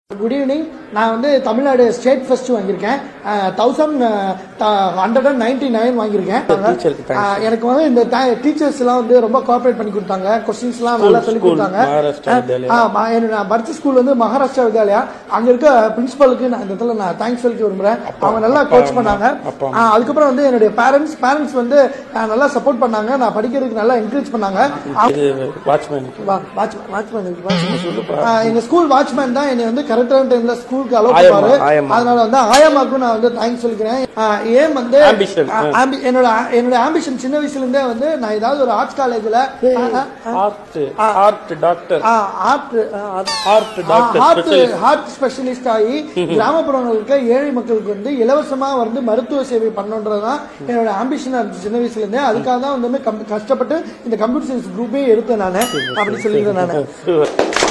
Good evening நான் வந்து Tamil Nadu state first வாங்கியிருக்கேன் thousand hundred and ninety nine வாங்கியிருக்கேன் டீச்சருக்கு அஹ், எனக்கு வந்து இந்த டீச்சர்ஸ் எல்லாம் வந்து ரொம்ப கோஆபரேட் பண்ணி கொடுத்தாங்க கொஸ்டின்ஸ் எல்லாம் நல்லா சொல்லி school, கொடுத்தாங்க மகாராஷ்டிரா வித்யாலயா. ஆ, ம- எனக்கு நான் படிச்ச ஸ்கூல் வந்து மகாராஷ்டிரா வித்யாலயா அங்க இருக்க பிரின்சிபலுக்கு நான் இந்த இடத்துல நான் தேங்க்ஸ் சொல்லிக்க விரும்புறேன் அவங்க நல்லா கோச் பண்ணாங்க அப்பா, ஆ, அதுக்கப்புறம் வந்து என்னுடைய பேரண்ட்ஸ் பேரண்ட்ஸ் வந்து அஹ், நல்லா சப்போர்ட் பண்ணாங்க நான் படிக்கிறதுக்கு நல்லா என்கரேஜ் பண்ணாங்க இது வாட்ச்மேன் வாட்ச்மேன் வாட்ச்மேன் எங்க ஸ்கூல் வாட்ச்மேன் தான் என்னை வந்து கரெக்டான டைம்ல ஸ்கூலுக்கு அலோவ் ஆயம்மா, பண்ணுவாரு ஆயம்மா. அதனால வந்து ஆயம்மாக்கும் நான் வந்து தேங்க்ஸ் சொல்லிக்கிறேன் ஆஹ் ஏன் வந்து Ambition, ஆஹ் ambi- என்னோட என்னோட ஆம்பிஷன் சின்ன வயசுல இருந்தே வந்து நான் ஏதாவது ஒரு ஆர்ட்ஸ் காலேஜ்ல art art doctor art art doctor heart heart specialist ஆகி கிராமப்புறங்களுக்கு இருக்க ஏழை மக்களுக்கு வந்து இலவசமா வந்து மருத்துவ சேவை பண்ணணுன்றதுதான் என்னோட ஆம்பிஷனா இருந்துச்சு சின்ன வயசுல இருந்தே அதுக்காக தான் வந்து கம்- கஷ்டப்பட்டு இந்த கம்ப்யூட்டர் சயின்ஸ் குரூப்பே எடுத்தேன் நான் அப்படி சொல்லிக்கிறேன் நான்